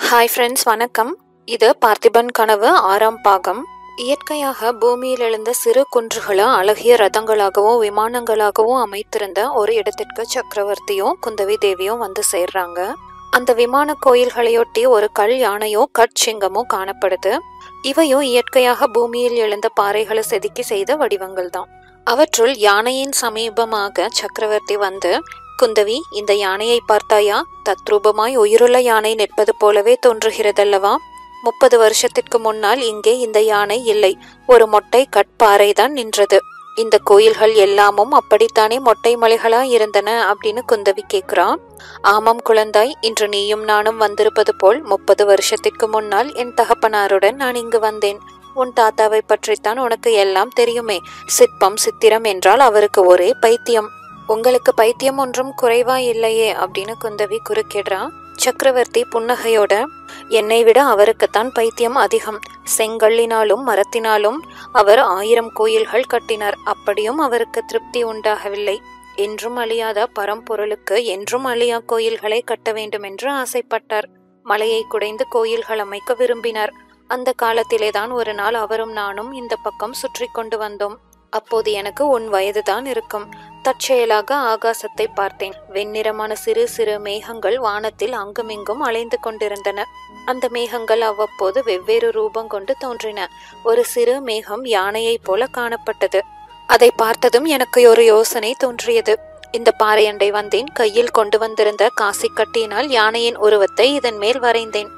hi friends வணக்கம் இது பார்த்திபன் கனவு ஆறாம் பாகம் இயற்கையாக பூமியில் எழுந்த சிறு குன்றுகளை அழகிய ரதங்களாகவும் விமானங்களாகவும் அமைத்திருந்த ஒரு இடத்திற்கு சக்கரவர்த்தியும் குந்தவி தேவியும் வந்து சேர்றாங்க அந்த விமான கோயில்களையொட்டி ஒரு கல் யானையோ கட்சிங்கமோ காணப்படுது இவையும் இயற்கையாக பூமியில் எழுந்த பாறைகளை செதுக்கி செய்த வடிவங்கள் தான் அவற்றுள் யானையின் சமீபமாக சக்கரவர்த்தி வந்து குந்தவி இந்த யானையை பார்த்தாயா தத்ரூபமாய் உயிருள்ள யானை நிற்பது போலவே தோன்றுகிறதல்லவா முப்பது வருஷத்திற்கு முன்னால் இங்கே இந்த யானை இல்லை ஒரு மொட்டை கட்பாறைதான் நின்றது இந்த கோயில்கள் எல்லாமும் அப்படித்தானே மொட்டை மலைகளா இருந்தன அப்படின்னு குந்தவி கேக்குறான் ஆமாம் குழந்தாய் இன்று நீயும் நானும் வந்திருப்பது போல் முப்பது வருஷத்திற்கு முன்னால் என் தகப்பனாருடன் நான் இங்கு வந்தேன் உன் தாத்தாவை பற்றித்தான் உனக்கு எல்லாம் தெரியுமே சிற்பம் சித்திரம் என்றால் அவருக்கு ஒரே பைத்தியம் உங்களுக்கு பைத்தியம் ஒன்றும் குறைவா இல்லையே அப்படின்னு குந்தவி குறுக்கிடுறான் சக்கரவர்த்தி புன்னகையோட என்னை விட அவருக்குத்தான் பைத்தியம் அதிகம் செங்கல்லினாலும் மரத்தினாலும் அவர் ஆயிரம் கோயில்கள் கட்டினார் அப்படியும் அவருக்கு திருப்தி உண்டாகவில்லை என்றும் அழியாத பரம்பொருளுக்கு என்றும் அழியா கோயில்களை கட்ட வேண்டும் என்று ஆசைப்பட்டார் மலையை குடைந்து கோயில்கள் அமைக்க விரும்பினார் அந்த காலத்திலேதான் ஒரு நாள் அவரும் நானும் இந்த பக்கம் சுற்றி கொண்டு வந்தோம் அப்போது எனக்கு உன் வயதுதான் இருக்கும் தற்செயலாக ஆகாசத்தை பார்த்தேன் வெண்ணிறமான சிறு சிறு மேகங்கள் வானத்தில் அங்குமிங்கும் அலைந்து கொண்டிருந்தன அந்த மேகங்கள் அவ்வப்போது வெவ்வேறு ரூபம் கொண்டு தோன்றின ஒரு சிறு மேகம் யானையைப் போல காணப்பட்டது அதை பார்த்ததும் எனக்கு ஒரு யோசனை தோன்றியது இந்த பாறையண்டை வந்தேன் கையில் கொண்டு வந்திருந்த காசி கட்டியினால் யானையின் உருவத்தை இதன் மேல் வரைந்தேன்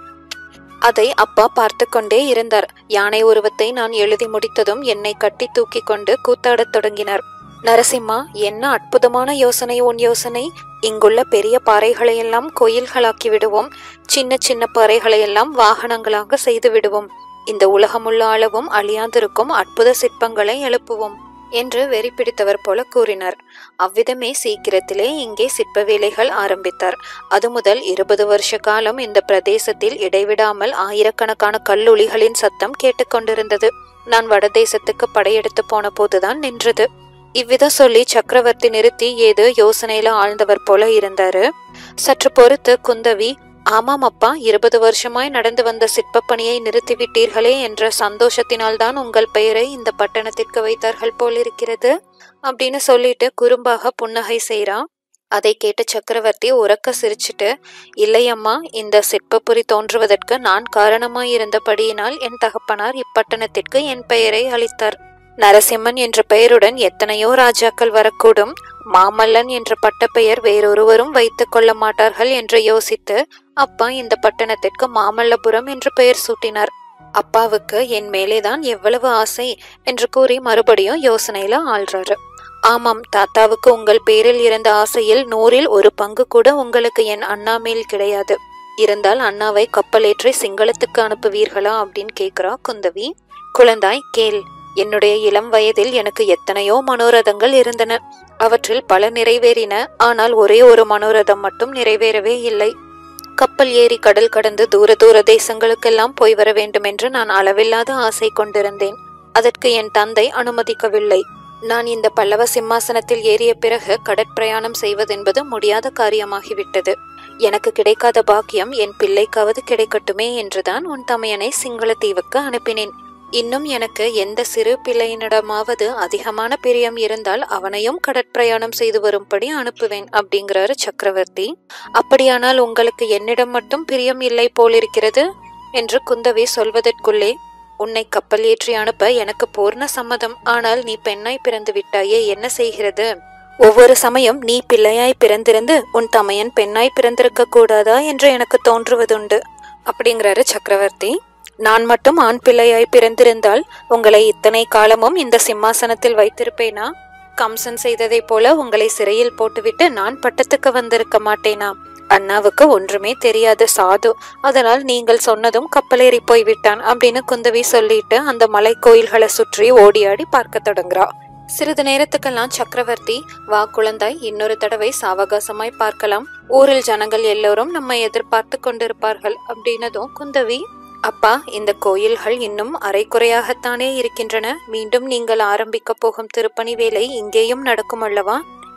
அதை அப்பா பார்த்து கொண்டே இருந்தார் யானை உருவத்தை நான் எழுதி முடித்ததும் என்னை கட்டி தூக்கி கொண்டு கூத்தாடத் தொடங்கினார் நரசிம்மா என்ன அற்புதமான யோசனை உன் யோசனை இங்குள்ள பெரிய பாறைகளையெல்லாம் கோயில்களாக்கி விடுவோம் சின்ன சின்ன பாறைகளையெல்லாம் வாகனங்களாக செய்து விடுவோம் இந்த உலகமுள்ள அளவும் அழியாதிருக்கும் அற்புத சிற்பங்களை எழுப்புவோம் என்று வெறி பிடித்தவர் போல கூறினார் அவ்விதமே சீக்கிரத்திலே இங்கே சிற்ப வேலைகள் ஆரம்பித்தார் அது முதல் இருபது வருஷ காலம் இந்த பிரதேசத்தில் இடைவிடாமல் ஆயிரக்கணக்கான கல்லொளிகளின் சத்தம் கேட்டுக்கொண்டிருந்தது நான் வடதேசத்துக்கு படையெடுத்து போன போதுதான் நின்றது இவ்விதம் சொல்லி சக்கரவர்த்தி நிறுத்தி ஏதோ யோசனையில ஆழ்ந்தவர் போல இருந்தாரு சற்று பொறுத்து குந்தவி ஆமாம் அப்பா இருபது வருஷமாய் நடந்து வந்த சிற்ப பணியை நிறுத்திவிட்டீர்களே என்ற சந்தோஷத்தினால்தான் உங்கள் பெயரை இந்த பட்டணத்திற்கு வைத்தார்கள் போலிருக்கிறது அப்படின்னு சொல்லிட்டு குறும்பாக புன்னகை செய்றான் அதை கேட்ட சக்கரவர்த்தி உறக்க சிரிச்சிட்டு இல்லையம்மா இந்த சிற்பப்புரி தோன்றுவதற்கு நான் காரணமாயிருந்தபடியினால் என் தகப்பனார் இப்பட்டணத்திற்கு என் பெயரை அளித்தார் நரசிம்மன் என்ற பெயருடன் எத்தனையோ ராஜாக்கள் வரக்கூடும் மாமல்லன் என்ற பட்டப்பெயர் வேறொருவரும் வைத்துக் கொள்ள மாட்டார்கள் என்று யோசித்து அப்பா இந்த பட்டணத்திற்கு மாமல்லபுரம் என்று பெயர் சூட்டினார் அப்பாவுக்கு என் மேலேதான் எவ்வளவு ஆசை என்று கூறி மறுபடியும் யோசனையில ஆள்றாரு ஆமாம் தாத்தாவுக்கு உங்கள் பேரில் இருந்த ஆசையில் நூறில் ஒரு பங்கு கூட உங்களுக்கு என் அண்ணா மேல் கிடையாது இருந்தால் அண்ணாவை கப்பலேற்றி சிங்களத்துக்கு அனுப்புவீர்களா அப்படின்னு கேக்குறா குந்தவி குழந்தாய் கேள் என்னுடைய இளம் வயதில் எனக்கு எத்தனையோ மனோரதங்கள் இருந்தன அவற்றில் பல நிறைவேறின ஆனால் ஒரே ஒரு மனோரதம் மட்டும் நிறைவேறவே இல்லை கப்பல் ஏறி கடல் கடந்து தூர தூர தேசங்களுக்கெல்லாம் போய் வர வேண்டும் என்று நான் அளவில்லாத ஆசை கொண்டிருந்தேன் அதற்கு என் தந்தை அனுமதிக்கவில்லை நான் இந்த பல்லவ சிம்மாசனத்தில் ஏறிய பிறகு கடற்பிரயாணம் செய்வதென்பது முடியாத காரியமாகிவிட்டது எனக்கு கிடைக்காத பாக்கியம் என் பிள்ளைக்காவது கிடைக்கட்டுமே என்றுதான் உன் தமையனை சிங்களத்தீவுக்கு அனுப்பினேன் இன்னும் எனக்கு எந்த சிறு பிள்ளையினிடமாவது அதிகமான பிரியம் இருந்தால் அவனையும் கடற்பிரயாணம் செய்து வரும்படி அனுப்புவேன் அப்படிங்கிறாரு சக்கரவர்த்தி அப்படியானால் உங்களுக்கு என்னிடம் மட்டும் பிரியம் இல்லை போலிருக்கிறது என்று குந்தவி சொல்வதற்குள்ளே உன்னை கப்பல் ஏற்றி அனுப்ப எனக்கு பூர்ண சம்மதம் ஆனால் நீ பெண்ணாய் பிறந்து விட்டாயே என்ன செய்கிறது ஒவ்வொரு சமயம் நீ பிள்ளையாய் பிறந்திருந்து உன் தமையன் பெண்ணாய் பிறந்திருக்க கூடாதா என்று எனக்கு தோன்றுவதுண்டு அப்படிங்கிறாரு சக்கரவர்த்தி நான் மட்டும் ஆண் பிள்ளையாய் பிறந்திருந்தால் உங்களை இத்தனை காலமும் இந்த சிம்மாசனத்தில் வைத்திருப்பேனா கம்சன் செய்ததைப் போல உங்களை சிறையில் போட்டுவிட்டு நான் பட்டத்துக்கு வந்திருக்க மாட்டேனா அண்ணாவுக்கு ஒன்றுமே தெரியாத சாது அதனால் நீங்கள் சொன்னதும் கப்பலேறி போய்விட்டான் அப்படின்னு குந்தவி சொல்லிட்டு அந்த மலை கோயில்களை சுற்றி ஓடியாடி பார்க்க தொடங்குறா சிறிது நேரத்துக்கெல்லாம் சக்கரவர்த்தி வா குழந்தாய் இன்னொரு தடவை சாவகாசமாய் பார்க்கலாம் ஊரில் ஜனங்கள் எல்லோரும் நம்மை எதிர்பார்த்து கொண்டிருப்பார்கள் அப்படின்னதும் குந்தவி அப்பா இந்த கோயில்கள் இன்னும் அரைக்குறையாகத்தானே இருக்கின்றன மீண்டும் நீங்கள் ஆரம்பிக்க போகும் திருப்பணி வேலை இங்கேயும் நடக்கும் அல்லவா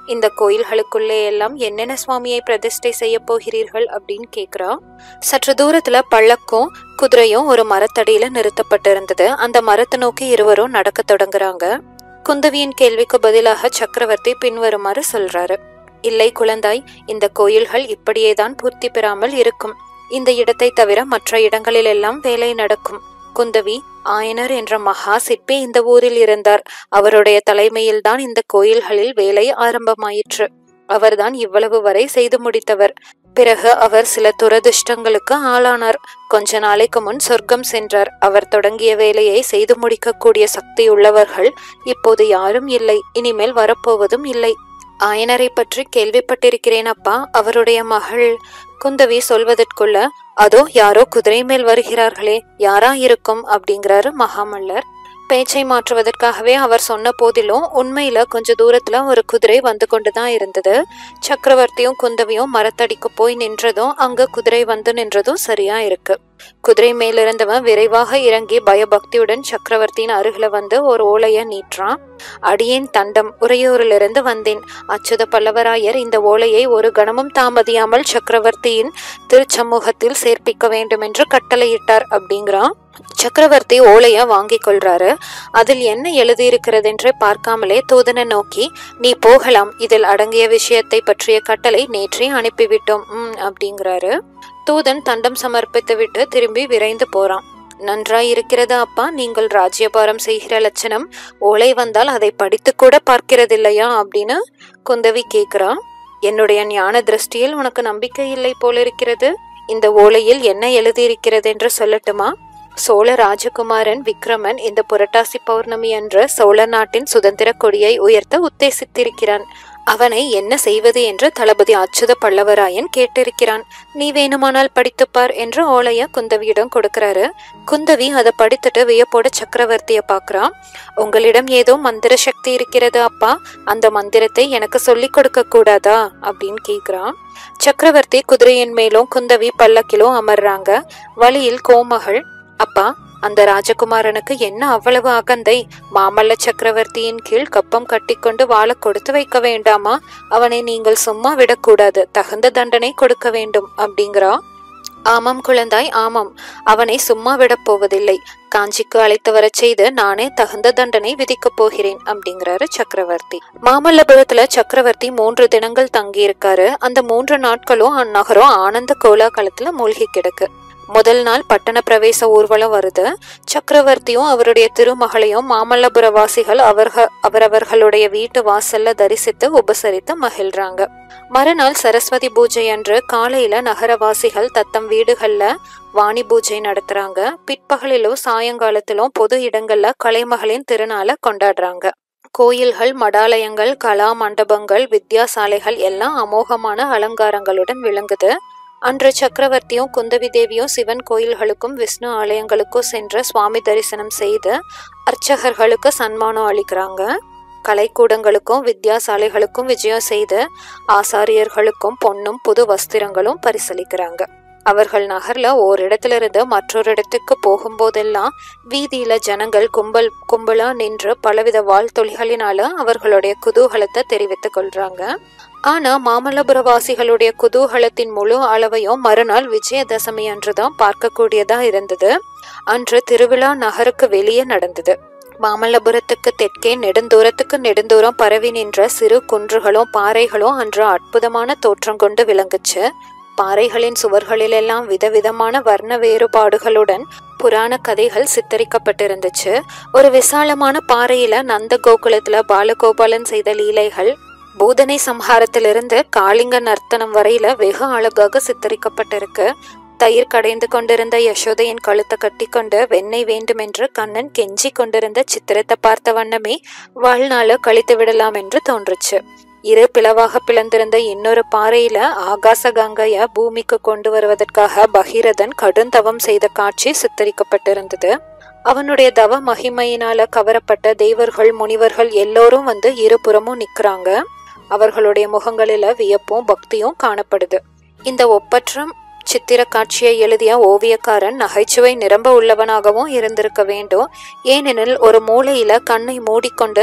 இந்த கோயில்களுக்குள்ளே எல்லாம் என்னென்ன சுவாமியை பிரதிஷ்டை செய்ய போகிறீர்கள் அப்படின்னு கேக்குறா சற்று தூரத்துல பள்ளக்கும் குதிரையும் ஒரு மரத்தடியில நிறுத்தப்பட்டிருந்தது அந்த மரத்தை நோக்கி இருவரும் நடக்க தொடங்குறாங்க குந்தவியின் கேள்விக்கு பதிலாக சக்கரவர்த்தி பின்வருமாறு சொல்றாரு இல்லை குழந்தாய் இந்த கோயில்கள் இப்படியேதான் பூர்த்தி பெறாமல் இருக்கும் இந்த இடத்தை தவிர மற்ற இடங்களிலெல்லாம் வேலை நடக்கும் குந்தவி ஆயனர் என்ற மகா சிற்பி இந்த ஊரில் இருந்தார் அவருடைய தலைமையில்தான் இந்த கோயில்களில் வேலை ஆரம்பமாயிற்று அவர்தான் இவ்வளவு வரை செய்து முடித்தவர் பிறகு அவர் சில துரதிர்ஷ்டங்களுக்கு ஆளானார் கொஞ்ச நாளைக்கு முன் சொர்க்கம் சென்றார் அவர் தொடங்கிய வேலையை செய்து முடிக்கக்கூடிய சக்தி உள்ளவர்கள் இப்போது யாரும் இல்லை இனிமேல் வரப்போவதும் இல்லை ஆயனரை பற்றி கேள்விப்பட்டிருக்கிறேன் அப்பா அவருடைய மகள் குந்தவி சொல்வதற்குள்ள அதோ யாரோ குதிரை மேல் வருகிறார்களே யாரா இருக்கும் அப்படிங்கிறாரு மகாமல்லர் பேச்சை மாற்றுவதற்காகவே அவர் சொன்ன போதிலும் உண்மையில கொஞ்ச தூரத்துல ஒரு குதிரை வந்து கொண்டுதான் இருந்தது சக்கரவர்த்தியும் குந்தவியும் மரத்தடிக்கு போய் நின்றதும் அங்க குதிரை வந்து நின்றதும் சரியா இருக்கு குதிரை மேலிருந்தவன் விரைவாக இறங்கி பயபக்தியுடன் சக்கரவர்த்தியின் அருகில வந்து ஒரு ஓலைய நீட்டுறான் அடியேன் தண்டம் உறையூரிலிருந்து வந்தேன் அச்சுத பல்லவராயர் இந்த ஓலையை ஒரு கணமும் தாமதியாமல் சக்கரவர்த்தியின் திருச்சமூகத்தில் சேர்ப்பிக்க வேண்டும் என்று கட்டளையிட்டார் அப்படிங்கிறான் சக்கரவர்த்தி ஓலைய வாங்கி கொள்றாரு அதில் என்ன எழுதியிருக்கிறது என்று பார்க்காமலே தூதனை நோக்கி நீ போகலாம் இதில் அடங்கிய விஷயத்தை பற்றிய கட்டளை நேற்றே அனுப்பிவிட்டோம் ம் அப்படிங்கிறாரு தூதன் தண்டம் சமர்ப்பித்து விட்டு திரும்பி விரைந்து போறான் நன்றாய் இருக்கிறது அப்பா நீங்கள் ராஜ்யபாரம் செய்கிற லட்சணம் ஓலை வந்தால் அதை படித்து கூட பார்க்கிறதில்லையா அப்படின்னு குந்தவி கேக்குறா என்னுடைய ஞான திருஷ்டியில் உனக்கு நம்பிக்கை இல்லை போல இருக்கிறது இந்த ஓலையில் என்ன எழுதியிருக்கிறது என்று சொல்லட்டுமா சோழ ராஜகுமாரன் விக்ரமன் இந்த புரட்டாசி பௌர்ணமி அன்று சோழ நாட்டின் சுதந்திர கொடியை உயர்த்த உத்தேசித்திருக்கிறான் அவனை என்ன செய்வது என்று தளபதி அச்சுத பல்லவராயன் கேட்டிருக்கிறான் நீ வேணுமானால் படித்துப்பார் என்று ஓலைய குந்தவியிடம் கொடுக்கறாரு குந்தவி அதை படித்துட்டு வியப்போட சக்கரவர்த்திய பாக்குறான் உங்களிடம் ஏதோ மந்திர சக்தி இருக்கிறது அப்பா அந்த மந்திரத்தை எனக்கு சொல்லிக் கொடுக்க கூடாதா அப்படின்னு கேக்குறான் சக்கரவர்த்தி குதிரையின் மேலும் குந்தவி பல்லக்கிலும் அமர்றாங்க வழியில் கோமகள் அப்பா அந்த ராஜகுமாரனுக்கு என்ன அவ்வளவு அகந்தை மாமல்ல சக்கரவர்த்தியின் கீழ் கப்பம் கட்டிக்கொண்டு வாழ கொடுத்து வைக்க வேண்டாமா அவனை நீங்கள் சும்மா விடக்கூடாது தகுந்த தண்டனை கொடுக்க வேண்டும் அப்படிங்கிறா ஆமாம் குழந்தாய் ஆமாம் அவனை சும்மா விடப் போவதில்லை காஞ்சிக்கு அழைத்து வரச் செய்து நானே தகுந்த தண்டனை விதிக்கப் போகிறேன் அப்படிங்கிறாரு சக்கரவர்த்தி மாமல்லபுரத்துல சக்கரவர்த்தி மூன்று தினங்கள் தங்கியிருக்காரு அந்த மூன்று நாட்களும் அந்நகரம் ஆனந்த கோலாகலத்துல மூழ்கி கிடக்கு முதல் நாள் பட்டண பிரவேச ஊர்வலம் வருது சக்கரவர்த்தியும் அவருடைய திருமகளையும் மாமல்லபுர வாசிகள் அவர்க அவரவர்களுடைய வீட்டு வாசல்ல தரிசித்து உபசரித்து மகிழ்றாங்க மறுநாள் சரஸ்வதி பூஜை அன்று காலையில நகரவாசிகள் தத்தம் வீடுகள்ல வாணி பூஜை நடத்துறாங்க பிற்பகலிலும் சாயங்காலத்திலும் பொது இடங்கள்ல கலைமகளின் திருநாளை கொண்டாடுறாங்க கோயில்கள் மடாலயங்கள் கலா மண்டபங்கள் வித்யாசாலைகள் எல்லாம் அமோகமான அலங்காரங்களுடன் விளங்குது அன்று சக்கரவர்த்தியும் குந்தவி தேவியும் சிவன் கோயில்களுக்கும் விஷ்ணு ஆலயங்களுக்கும் சென்று சுவாமி தரிசனம் செய்து அர்ச்சகர்களுக்கு சன்மானம் அளிக்கிறாங்க கலைக்கூடங்களுக்கும் வித்யாசாலைகளுக்கும் விஜயம் செய்து ஆசாரியர்களுக்கும் பொன்னும் புது வஸ்திரங்களும் பரிசளிக்கிறாங்க அவர்கள் நகர்ல ஓரிடத்துல இருந்து மற்றொரு இடத்துக்கு போகும்போதெல்லாம் வீதியில ஜனங்கள் கும்பல் கும்பலா நின்று பலவித வாழ்த்தொழிகளினால அவர்களுடைய குதூகலத்தை தெரிவித்துக் கொள்றாங்க ஆனா மாமல்லபுரவாசிகளுடைய குதூகலத்தின் முழு அளவையும் மறுநாள் விஜயதசமி அன்றுதான் பார்க்கக்கூடியதா இருந்தது அன்று திருவிழா நகருக்கு வெளியே நடந்தது மாமல்லபுரத்துக்கு தெற்கே நெடுந்தூரத்துக்கு நெடுந்தூரம் பரவி நின்ற சிறு குன்றுகளும் பாறைகளும் அன்று அற்புதமான தோற்றம் கொண்டு விளங்குச்சு பாறைகளின் சுவர்களிலெல்லாம் விதவிதமான வர்ண வேறுபாடுகளுடன் புராண கதைகள் சித்தரிக்கப்பட்டிருந்துச்சு ஒரு விசாலமான பாறையில நந்த கோகுலத்துல பாலகோபாலன் செய்த லீலைகள் பூதனை சம்ஹாரத்திலிருந்து காளிங்க நர்த்தனம் வரையில வெகு அழகாக சித்தரிக்கப்பட்டிருக்கு தயிர் கடைந்து கொண்டிருந்த யசோதையின் கழுத்தை கட்டிக்கொண்டு வெண்ணெய் வேண்டுமென்று கண்ணன் கெஞ்சி கொண்டிருந்த சித்திரத்தை பார்த்த வண்ணமே வாழ்நாள கழித்து விடலாம் என்று தோன்றுச்சு இரு பிளவாக பிளந்திருந்த இன்னொரு பாறையில ஆகாச கங்கைய பூமிக்கு கொண்டு வருவதற்காக பகீரதன் கடுந்தவம் செய்த காட்சி சித்தரிக்கப்பட்டிருந்தது அவனுடைய தவ மகிமையினால கவரப்பட்ட தேவர்கள் முனிவர்கள் எல்லோரும் வந்து இருபுறமும் நிக்கிறாங்க அவர்களுடைய முகங்களில வியப்பும் பக்தியும் காணப்படுது இந்த ஒப்பற்றம் சித்திர காட்சியை எழுதிய ஓவியக்காரன் நகைச்சுவை நிரம்ப உள்ளவனாகவும் இருந்திருக்க வேண்டும் ஏனெனில் ஒரு மூலையில கண்ணை மூடிக்கொண்டு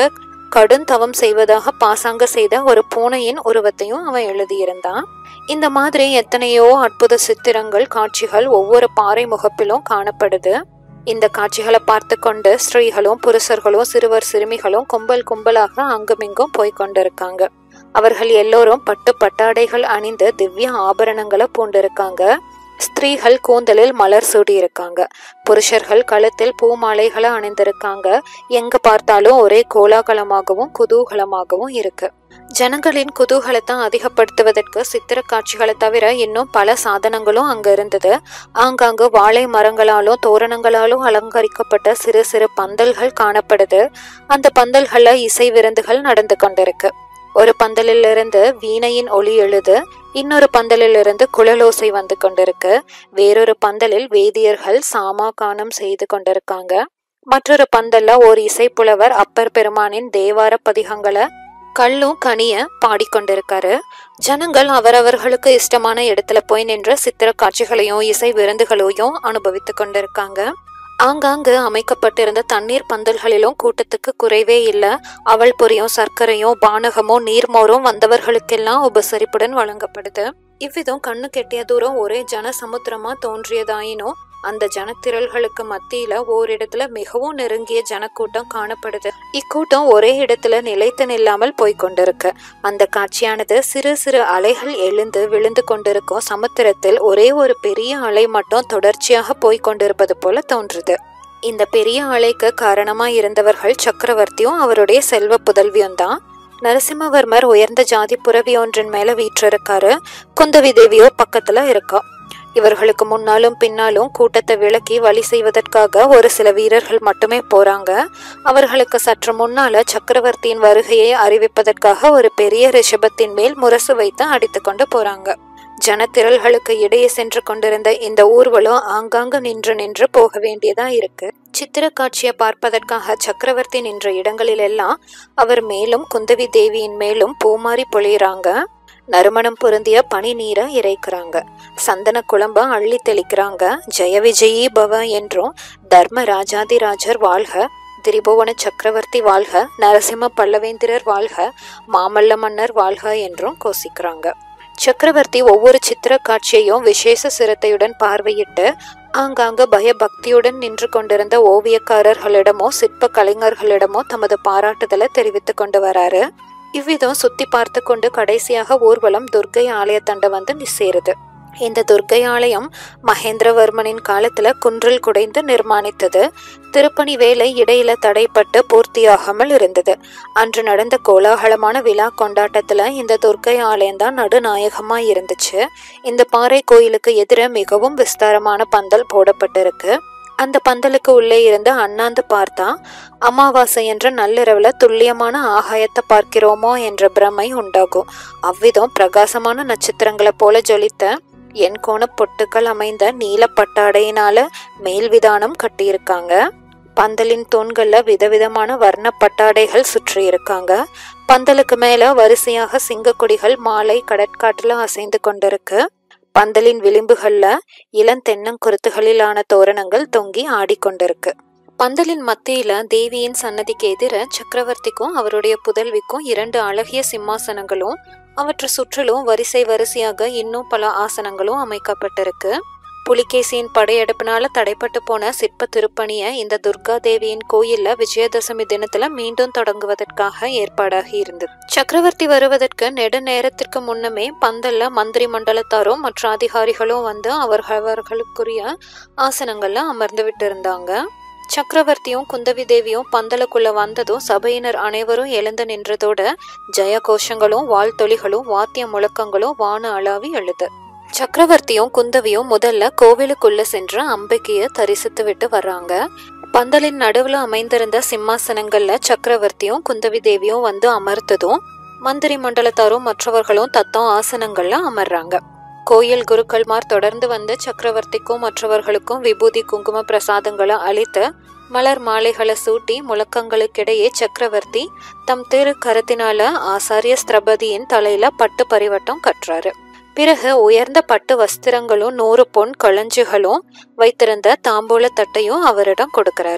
கடுந்தவம் செய்வதாக பாசாங்க செய்த ஒரு பூனையின் உருவத்தையும் அவன் எழுதியிருந்தான் இந்த மாதிரி எத்தனையோ அற்புத சித்திரங்கள் காட்சிகள் ஒவ்வொரு பாறை முகப்பிலும் காணப்படுது இந்த காட்சிகளை பார்த்து கொண்டு ஸ்திரீகளும் புருஷர்களும் சிறுவர் சிறுமிகளும் கும்பல் கும்பலாக அங்குமிங்கும் போய் கொண்டிருக்காங்க அவர்கள் எல்லோரும் பட்டு பட்டாடைகள் அணிந்து திவ்ய ஆபரணங்களை பூண்டிருக்காங்க ஸ்திரீகள் கூந்தலில் மலர் சூடி இருக்காங்க புருஷர்கள் கழுத்தில் பூமாலைகளை அணிந்திருக்காங்க எங்க பார்த்தாலும் ஒரே கோலாகலமாகவும் குதூகலமாகவும் இருக்கு ஜனங்களின் குதூகலத்தை அதிகப்படுத்துவதற்கு சித்திர காட்சிகளை தவிர இன்னும் பல சாதனங்களும் அங்க இருந்தது ஆங்காங்கு வாழை மரங்களாலும் தோரணங்களாலும் அலங்கரிக்கப்பட்ட சிறு சிறு பந்தல்கள் காணப்படுது அந்த பந்தல்கள்ல இசை விருந்துகள் நடந்து கொண்டிருக்கு ஒரு பந்தலிலிருந்து வீணையின் ஒளி எழுது இன்னொரு பந்தலிலிருந்து குழலோசை வந்து கொண்டிருக்கு வேறொரு பந்தலில் வேதியர்கள் சாமாகானம் செய்து கொண்டிருக்காங்க மற்றொரு பந்தல்ல ஒரு இசைப்புலவர் அப்பர் பெருமானின் தேவார பதிகங்களை கல்லும் கனிய பாடிக்கொண்டிருக்காரு ஜனங்கள் அவரவர்களுக்கு இஷ்டமான இடத்துல போய் நின்று சித்திர காட்சிகளையும் இசை விருந்துகளையும் அனுபவித்து கொண்டிருக்காங்க ஆங்காங்கு அமைக்கப்பட்டிருந்த தண்ணீர் பந்தல்களிலும் கூட்டத்துக்கு குறைவே இல்லை அவள் பொரியும் சர்க்கரையும் பானகமும் நீர்மோரும் வந்தவர்களுக்கெல்லாம் உபசரிப்புடன் வழங்கப்படுது இவ்விதம் கண்ணு கெட்டிய தூரம் ஒரே ஜன சமுத்திரமா தோன்றியதாயினும் அந்த ஜனத்திரள்களுக்கு மத்தியில ஓரிடத்துல மிகவும் நெருங்கிய ஜனக்கூட்டம் காணப்படுது இக்கூட்டம் ஒரே இடத்துல நிலைத்து நில்லாமல் போய்கொண்டிருக்கு அந்த காட்சியானது சிறு சிறு அலைகள் எழுந்து விழுந்து கொண்டிருக்கும் சமுத்திரத்தில் ஒரே ஒரு பெரிய அலை மட்டும் தொடர்ச்சியாக போய்கொண்டிருப்பது போல தோன்றுது இந்த பெரிய அலைக்கு காரணமா இருந்தவர்கள் சக்கரவர்த்தியும் அவருடைய செல்வ புதல்வியும் தான் நரசிம்மவர்மர் உயர்ந்த ஜாதி புறவி ஒன்றின் மேல வீற்றிருக்காரு குந்தவி தேவியோ பக்கத்துல இருக்கா இவர்களுக்கு முன்னாலும் பின்னாலும் கூட்டத்தை விலக்கி வழி செய்வதற்காக ஒரு சில வீரர்கள் மட்டுமே போறாங்க அவர்களுக்கு சற்று முன்னால சக்கரவர்த்தியின் வருகையை அறிவிப்பதற்காக ஒரு பெரிய ரிஷபத்தின் மேல் முரசு வைத்து அடித்து கொண்டு போறாங்க ஜனத்திரள்களுக்கு இடையே சென்று கொண்டிருந்த இந்த ஊர்வலம் ஆங்காங்கு நின்று நின்று போக வேண்டியதா இருக்கு சித்திர காட்சியை பார்ப்பதற்காக சக்கரவர்த்தி நின்ற இடங்களிலெல்லாம் அவர் மேலும் குந்தவி தேவியின் மேலும் பூமாரி பொழியிறாங்க நறுமணம் பொருந்திய பனி நீரை இறைக்கிறாங்க சந்தன குழம்ப அள்ளி தெளிக்கிறாங்க ஜெய விஜயி பவ என்றும் தர்ம ராஜாதிராஜர் வாழ்க திரிபுவன சக்கரவர்த்தி வாழ்க நரசிம்ம பல்லவேந்திரர் வாழ்க மாமல்ல மன்னர் வாழ்க என்றும் கோசிக்கிறாங்க சக்கரவர்த்தி ஒவ்வொரு சித்திர காட்சியையும் விசேஷ சிரத்தையுடன் பார்வையிட்டு ஆங்காங்க பயபக்தியுடன் நின்று கொண்டிருந்த ஓவியக்காரர்களிடமோ சிற்ப கலைஞர்களிடமோ தமது பாராட்டுதலை தெரிவித்துக் கொண்டு வராரு இவ்விதம் சுத்தி பார்த்து கொண்டு கடைசியாக ஊர்வலம் துர்க்கை ஆலயத்தண்ட வந்து சேருது இந்த துர்க்கை ஆலயம் மகேந்திரவர்மனின் காலத்துல குன்றில் குடைந்து நிர்மாணித்தது திருப்பணி வேலை இடையில தடைப்பட்டு பூர்த்தியாகாமல் இருந்தது அன்று நடந்த கோலாகலமான விழா கொண்டாட்டத்துல இந்த துர்க்கை ஆலயம்தான் நடுநாயகமா இருந்துச்சு இந்த பாறை கோயிலுக்கு எதிர மிகவும் விஸ்தாரமான பந்தல் போடப்பட்டிருக்கு அந்த பந்தலுக்கு உள்ளே இருந்து அண்ணாந்து பார்த்தா அமாவாசை என்ற நள்ளிரவுல துல்லியமான ஆகாயத்தை பார்க்கிறோமோ என்ற பிரமை உண்டாகும் அவ்விதம் பிரகாசமான நட்சத்திரங்களை போல ஜொலித்த என் கோண பொட்டுக்கள் அமைந்த நீல பட்டாடையினால மேல் விதானம் கட்டியிருக்காங்க பந்தலின் தூண்கள்ல விதவிதமான வர்ண பட்டாடைகள் சுற்றி இருக்காங்க பந்தலுக்கு மேல வரிசையாக சிங்கக்கொடிகள் மாலை கடற்காட்டுல அசைந்து கொண்டிருக்கு பந்தலின் விளிம்புகள்ல இளந்தென்னங்குருத்துகளிலான தோரணங்கள் தொங்கி ஆடிக்கொண்டிருக்கு பந்தலின் மத்தியில தேவியின் சன்னதிக்கு எதிர சக்கரவர்த்திக்கும் அவருடைய புதல்விக்கும் இரண்டு அழகிய சிம்மாசனங்களும் அவற்றை சுற்றிலும் வரிசை வரிசையாக இன்னும் பல ஆசனங்களும் அமைக்கப்பட்டிருக்கு புலிகேசியின் படையெடுப்பினால தடைப்பட்டு போன சிற்ப திருப்பணியை இந்த துர்கா தேவியின் கோயில்ல விஜயதசமி தினத்துல மீண்டும் தொடங்குவதற்காக ஏற்பாடாகி இருந்தது சக்கரவர்த்தி வருவதற்கு நெடு நேரத்திற்கு முன்னமே பந்தல்ல மந்திரி மண்டலத்தாரும் மற்ற அதிகாரிகளும் வந்து அவர்கள் அவர்களுக்குரிய ஆசனங்கள்ல அமர்ந்து விட்டு இருந்தாங்க சக்கரவர்த்தியும் குந்தவி தேவியும் பந்தலுக்குள்ள வந்ததும் சபையினர் அனைவரும் எழுந்து நின்றதோட ஜெய கோஷங்களும் வாழ்த்தொலிகளும் வாத்திய முழக்கங்களும் வான அளாவி எழுது சக்கரவர்த்தியும் குந்தவியும் முதல்ல கோவிலுக்குள்ள சென்று அம்பிகைய தரிசித்து விட்டு வர்றாங்க பந்தலின் நடுவுல அமைந்திருந்த சிம்மாசனங்கள்ல சக்கரவர்த்தியும் குந்தவி தேவியும் வந்து அமர்த்ததும் மந்திரி மண்டலத்தாரும் மற்றவர்களும் தத்தம் ஆசனங்கள்ல அமர்றாங்க கோயில் குருக்கள்மார் தொடர்ந்து வந்து சக்கரவர்த்திக்கும் மற்றவர்களுக்கும் விபூதி குங்கும பிரசாதங்களை அளித்து மலர் மாலைகளை சூட்டி முழக்கங்களுக்கிடையே சக்கரவர்த்தி தம் திரு கரத்தினால ஆசாரிய ஸ்திரபதியின் தலையில பட்டு பரிவட்டம் கட்டுறாரு பிறகு உயர்ந்த பட்டு வஸ்திரங்களும் நூறு பொன் களஞ்சுகளும் வைத்திருந்த தாம்பூல தட்டையும் அவரிடம் கொடுக்கறாரு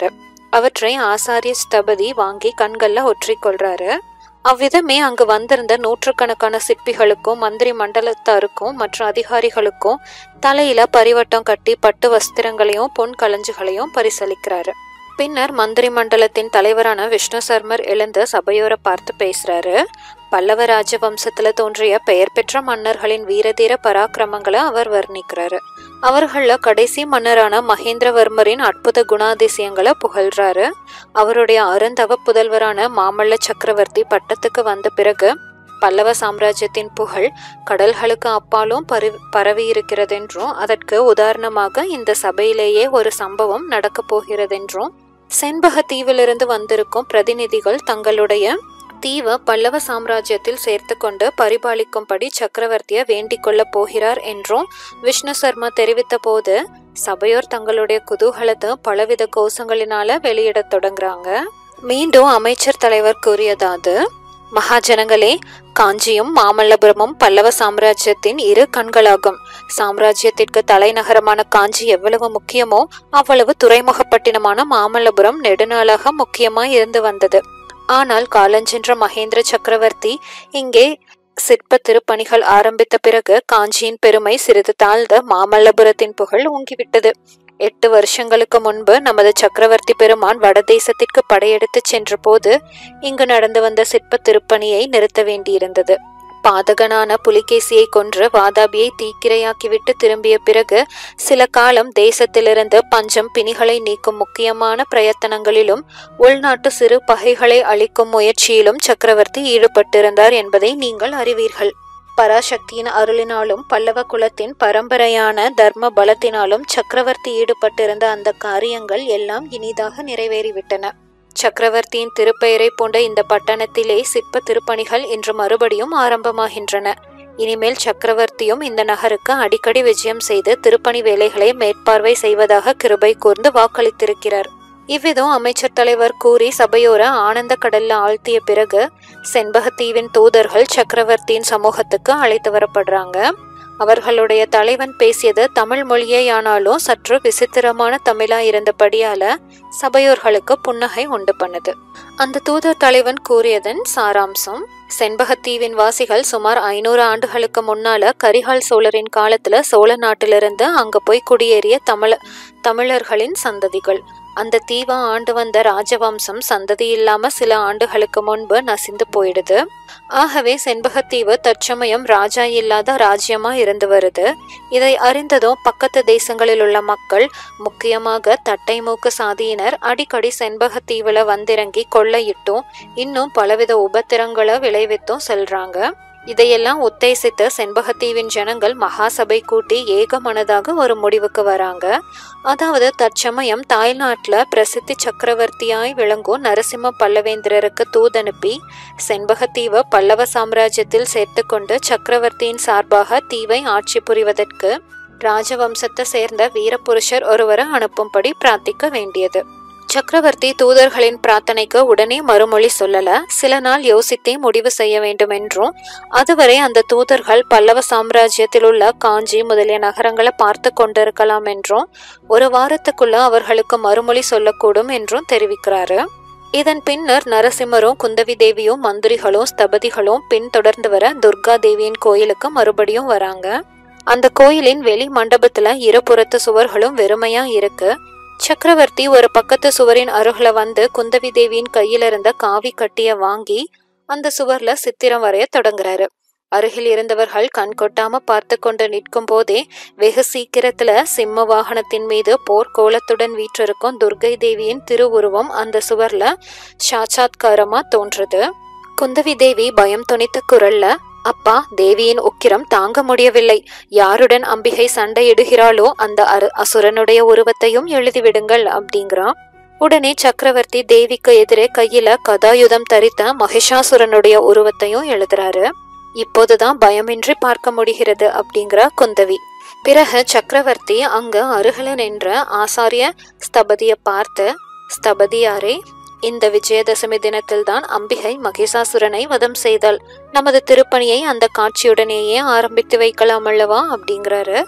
அவற்றை ஆசாரிய ஸ்தபதி வாங்கி கண்கள்ல ஒற்றிக்கொள்றாரு அவ்விதமே அங்கு வந்திருந்த நூற்றுக்கணக்கான சிற்பிகளுக்கும் மந்திரி மண்டலத்தாருக்கும் மற்றும் அதிகாரிகளுக்கும் தலையில பரிவட்டம் கட்டி பட்டு வஸ்திரங்களையும் பொன் களஞ்சுகளையும் பரிசளிக்கிறாரு பின்னர் மந்திரி மண்டலத்தின் தலைவரான விஷ்ணு சர்மர் எழுந்து சபையோரை பார்த்து பேசுறாரு பல்லவ ராஜ வம்சத்துல தோன்றிய பெயர் பெற்ற மன்னர்களின் வீரதீர பராக்கிரமங்களை அவர் வர்ணிக்கிறாரு அவர்கள கடைசி மன்னரான மகேந்திரவர்மரின் அற்புத குணாதிசயங்களை புகழ்றாரு அவருடைய அருந்தவ புதல்வரான மாமல்ல சக்கரவர்த்தி பட்டத்துக்கு வந்த பிறகு பல்லவ சாம்ராஜ்யத்தின் புகழ் கடல்களுக்கு அப்பாலும் பரவி பரவி இருக்கிறதென்றும் அதற்கு உதாரணமாக இந்த சபையிலேயே ஒரு சம்பவம் நடக்கப் போகிறதென்றும் செண்பக தீவிலிருந்து வந்திருக்கும் பிரதிநிதிகள் தங்களுடைய தீவை பல்லவ சாம்ராஜ்யத்தில் சேர்த்து கொண்டு பரிபாலிக்கும்படி சக்கரவர்த்தியை வேண்டிக் கொள்ளப் போகிறார் என்றும் விஷ்ணு சர்மா தெரிவித்த போது சபையோர் தங்களுடைய குதூகலத்தை பலவித கோஷங்களினால வெளியிடத் தொடங்குறாங்க மீண்டும் அமைச்சர் தலைவர் கூறியதாவது மகாஜனங்களே காஞ்சியும் மாமல்லபுரமும் பல்லவ சாம்ராஜ்யத்தின் இரு கண்களாகும் சாம்ராஜ்யத்திற்கு தலைநகரமான காஞ்சி எவ்வளவு முக்கியமோ அவ்வளவு துறைமுகப்பட்டினமான மாமல்லபுரம் நெடுநாளாக முக்கியமாய் இருந்து வந்தது ஆனால் காலஞ்சென்ற மகேந்திர சக்கரவர்த்தி இங்கே சிற்ப திருப்பணிகள் ஆரம்பித்த பிறகு காஞ்சியின் பெருமை சிறிது தாழ்ந்த மாமல்லபுரத்தின் புகழ் ஓங்கிவிட்டது எட்டு வருஷங்களுக்கு முன்பு நமது சக்கரவர்த்தி பெருமான் வடதேசத்திற்கு படையெடுத்துச் சென்ற போது இங்கு நடந்து வந்த சிற்ப திருப்பணியை நிறுத்த வேண்டியிருந்தது பாதகனான புலிகேசியை கொன்று வாதாபியை தீக்கிரையாக்கிவிட்டு திரும்பிய பிறகு சில காலம் தேசத்திலிருந்து பஞ்சம் பிணிகளை நீக்கும் முக்கியமான பிரயத்தனங்களிலும் உள்நாட்டு சிறு பகைகளை அளிக்கும் முயற்சியிலும் சக்கரவர்த்தி ஈடுபட்டிருந்தார் என்பதை நீங்கள் அறிவீர்கள் பராசக்தியின் அருளினாலும் பல்லவ குலத்தின் பரம்பரையான தர்ம பலத்தினாலும் சக்கரவர்த்தி ஈடுபட்டிருந்த அந்த காரியங்கள் எல்லாம் இனிதாக நிறைவேறிவிட்டன சக்கரவர்த்தியின் திருப்பெயரை போன்ற இந்த பட்டணத்திலே சிற்ப திருப்பணிகள் இன்று மறுபடியும் ஆரம்பமாகின்றன இனிமேல் சக்கரவர்த்தியும் இந்த நகருக்கு அடிக்கடி விஜயம் செய்து திருப்பணி வேலைகளை மேற்பார்வை செய்வதாக கிருபை கூர்ந்து வாக்களித்திருக்கிறார் இவ்விதம் அமைச்சர் தலைவர் கூறி சபையோர ஆனந்த கடல்ல ஆழ்த்திய பிறகு செண்பகத்தீவின் தூதர்கள் சக்கரவர்த்தியின் சமூகத்துக்கு அழைத்து வரப்படுறாங்க அவர்களுடைய தலைவன் பேசியது தமிழ் மொழியேயானாலும் சற்று விசித்திரமான தமிழா இருந்தபடியால சபையோர்களுக்கு புன்னகை உண்டு பண்ணுது அந்த தூதர் தலைவன் கூறியதன் சாராம்சம் செண்பகத்தீவின் வாசிகள் சுமார் ஐநூறு ஆண்டுகளுக்கு முன்னால கரிகால் சோழரின் காலத்துல சோழ நாட்டிலிருந்து அங்க போய் குடியேறிய தமிழ தமிழர்களின் சந்ததிகள் அந்த தீவை ஆண்டு வந்த ராஜவம்சம் சந்ததி இல்லாம சில ஆண்டுகளுக்கு முன்பு நசிந்து போயிடுது ஆகவே செண்பகத்தீவு தற்சமயம் ராஜா இல்லாத ராஜ்யமா இருந்து வருது இதை அறிந்ததும் பக்கத்து தேசங்களில் உள்ள மக்கள் முக்கியமாக தட்டை மூக்கு சாதியினர் அடிக்கடி செண்பகத்தீவுல வந்திறங்கி கொள்ளையிட்டும் இன்னும் பலவித உபத்திரங்களை விளைவித்தும் செல்றாங்க இதையெல்லாம் உத்தேசித்து செண்பகத்தீவின் ஜனங்கள் மகாசபை கூட்டி ஏகமனதாக ஒரு முடிவுக்கு வராங்க அதாவது தற்சமயம் தாய்நாட்டுல பிரசித்தி சக்கரவர்த்தியாய் விளங்கும் நரசிம்ம பல்லவேந்திரருக்கு தூதனுப்பி செண்பகத்தீவை பல்லவ சாம்ராஜ்யத்தில் சேர்த்துக்கொண்டு சக்கரவர்த்தியின் சார்பாக தீவை ஆட்சி புரிவதற்கு ராஜவம்சத்தை சேர்ந்த வீரபுருஷர் ஒருவரை அனுப்பும்படி பிரார்த்திக்க வேண்டியது சக்கரவர்த்தி தூதர்களின் பிரார்த்தனைக்கு உடனே மறுமொழி சொல்லல சில நாள் யோசித்தே முடிவு செய்ய வேண்டும் என்றும் அதுவரை அந்த தூதர்கள் பல்லவ சாம்ராஜ்யத்தில் உள்ள காஞ்சி முதலிய நகரங்களை பார்த்து கொண்டிருக்கலாம் என்றும் ஒரு வாரத்துக்குள்ள அவர்களுக்கு மறுமொழி சொல்லக்கூடும் என்றும் தெரிவிக்கிறாரு இதன் பின்னர் நரசிம்மரும் குந்தவி தேவியும் மந்திரிகளும் ஸ்தபதிகளும் பின்தொடர்ந்து வர துர்கா தேவியின் கோயிலுக்கு மறுபடியும் வராங்க அந்த கோயிலின் வெளி மண்டபத்துல இருபுறத்து சுவர்களும் வெறுமையா இருக்கு சக்கரவர்த்தி ஒரு பக்கத்து சுவரின் அருகில வந்து குந்தவி தேவியின் கையில இருந்த காவி கட்டிய வாங்கி அந்த சுவர்ல சித்திரம் வரைய தொடங்குறாரு அருகில் இருந்தவர்கள் கண் கொட்டாம பார்த்து கொண்டு நிற்கும் போதே வெகு சீக்கிரத்துல சிம்ம வாகனத்தின் மீது போர்க்கோலத்துடன் வீற்றிருக்கும் துர்கை தேவியின் திருவுருவம் அந்த சுவர்ல சாட்சாத்காரமா தோன்றுது குந்தவி தேவி பயம் துணித்த குரல்ல அப்பா தேவியின் உக்கிரம் தாங்க முடியவில்லை யாருடன் அம்பிகை சண்டையிடுகிறாளோ அந்த அரு அசுரனுடைய உருவத்தையும் எழுதிவிடுங்கள் அப்படிங்கிறான் உடனே சக்கரவர்த்தி தேவிக்கு எதிரே கையில கதாயுதம் தரித்த மகிஷாசுரனுடைய உருவத்தையும் எழுதுறாரு இப்போதுதான் பயமின்றி பார்க்க முடிகிறது அப்படிங்கிறா குந்தவி பிறகு சக்கரவர்த்தி அங்க அருகில நின்ற ஆசாரிய ஸ்தபதியை பார்த்து ஸ்தபதியாரே இந்த விஜயதசமி தினத்தில்தான் அம்பிகை மகிஷாசுரனை வதம் செய்தாள் நமது திருப்பணியை அந்த காட்சியுடனேயே ஆரம்பித்து வைக்கலாம் அல்லவா அப்படிங்கிறாரு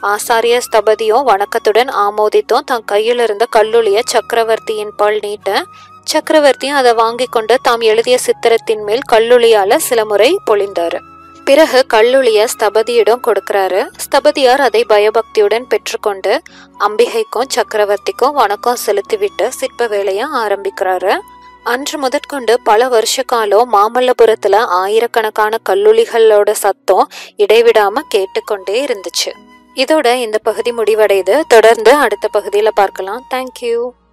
ஆசாரிய ஸ்தபதியும் வணக்கத்துடன் ஆமோதித்தும் தன் கையில் இருந்த கல்லுளிய சக்கரவர்த்தியின் பால் நீட்ட சக்கரவர்த்தியும் அதை வாங்கி கொண்டு தாம் எழுதிய சித்திரத்தின் மேல் கல்லுளியால சில முறை பொழிந்தாரு பிறகு கல்லுளிய ஸ்தபதியிடம் கொடுக்கிறாரு ஸ்தபதியார் அதை பயபக்தியுடன் பெற்றுக்கொண்டு அம்பிகைக்கும் சக்கரவர்த்திக்கும் வணக்கம் செலுத்திவிட்டு சிற்ப வேலையை ஆரம்பிக்கிறாரு அன்று முதற்கொண்டு பல வருஷ காலம் மாமல்லபுரத்துல ஆயிரக்கணக்கான கல்லுளிகளோட சத்தம் இடைவிடாம கேட்டுக்கொண்டே இருந்துச்சு இதோட இந்த பகுதி முடிவடையுது தொடர்ந்து அடுத்த பகுதியில் பார்க்கலாம் தேங்க்யூ